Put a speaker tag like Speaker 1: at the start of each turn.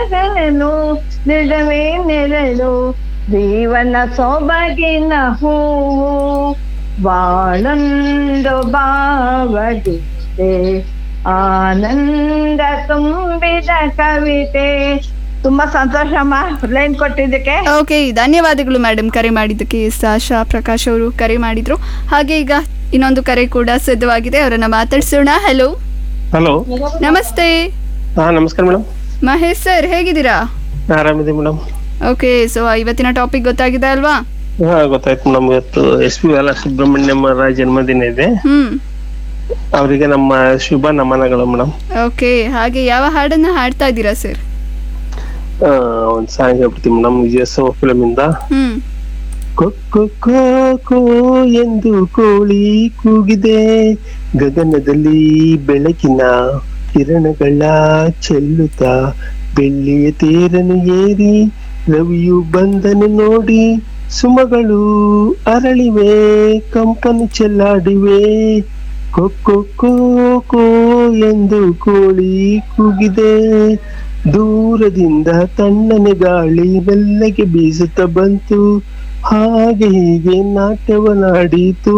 Speaker 1: ಹಗಲು ನಿಜವೇ ನೆರಳು ಜೀವನ ಸೊಬಗಿನ ಹೂವು ಬಾಳೊಂದು ಭಾವಗೀತೆ ಆನಂದ ತುಂಬಿದ ಕವಿತೆ ತುಂಬಾ ಸಂತೋಷ ಅಮ್ಮ ಲೈನ್ ಕೊಟ್ಟಿದ್ದಕ್ಕೆ
Speaker 2: ಓಕೆ ಧನ್ಯವಾದಗಳು ಮೇಡಮ್ ಕರೆ ಮಾಡಿದ್ದಕ್ಕೆ ಸಾಶಾ ಪ್ರಕಾಶ್ ಅವರು ಕರೆ ಮಾಡಿದ್ರು ಹಾಗೆ ಈಗ ಇನ್ನೊಂದು ಕರೆ ಕೂಡ ಸಿದ್ಧವಾಗಿದೆ ಅವರನ್ನ ಮಾತಾಡ್ಸೋಣ ಹಲೋ
Speaker 3: ಹಲೋ
Speaker 2: ನಮಸ್ತೆ
Speaker 3: ಹಾ ನಮಸ್ಕಾರ ಮೇಡಮ್
Speaker 2: ಮಹೇಶ್ ಸರ್ ಹೇಗಿದ್ದೀರಾ
Speaker 3: ಆರಾಮಿದೆ ಮೇಡಮ್
Speaker 2: ಓಕೆ ಸೊ ಇವತ್ತಿನ ಟಾಪಿಕ್ ಗೊತ್ತಾಗಿದೆ ಅಲ್ವಾ
Speaker 3: ಹಾ ಗೊತ್ತಾಯ್ತು ಮೇಡಮ್ ಇವತ್ತು ಎಸ್ ಪಿ ಬಾಲ ಸುಬ್ರಹ್ಮಣ್ಯಂ ಅವರ ಜನ್ಮದಿನ ಇದೆ
Speaker 2: ಹ್ಮ್
Speaker 3: ಅವರಿಗೆ ನಮ್ಮ ಶುಭ ನಮನಗಳು ಮೇಡಮ್
Speaker 2: ಓಕೆ ಹಾಗೆ ಯಾವ ಹಾಡನ್ನ ಹಾಡ್ತಾ ಇದ್ದೀರಾ ಸರ್
Speaker 3: ಒಂದ್ ಸಾಂಗ್ ಹೇಳ್ಬಿಡ್ತೀವಿ ಮೇಡಮ್ ವಿಜಯೋತ್ಸವ ಫಿಲಮ್ ಇಂದ
Speaker 2: ಹ್ಮ್
Speaker 3: ಕೊಕ್ಕೊ ಕೋ ಎಂದು ಕೋಳಿ ಕೂಗಿದೆ ಗಗನದಲ್ಲಿ ಬೆಳಕಿನ ಕಿರಣಗಳ ಚೆಲ್ಲುತ್ತಾ ಬೆಳ್ಳಿಯ ತೇರನು ಏರಿ ರವಿಯು ಬಂದನು ನೋಡಿ ಸುಮಗಳು ಅರಳಿವೆ ಕಂಪನು ಚೆಲ್ಲಾಡಿವೆ ಕೊಕ್ಕೊ ಕೋ ಎಂದು ಕೋಳಿ ಕೂಗಿದೆ ದೂರದಿಂದ ತಣ್ಣನೆ ಗಾಳಿ ಮೆಲ್ಲಗೆ ಬೀಸುತ್ತಾ ಬಂತು ಹಾಗೆ ಹೀಗೆ ನಾಟ್ಯವನಾಡಿತು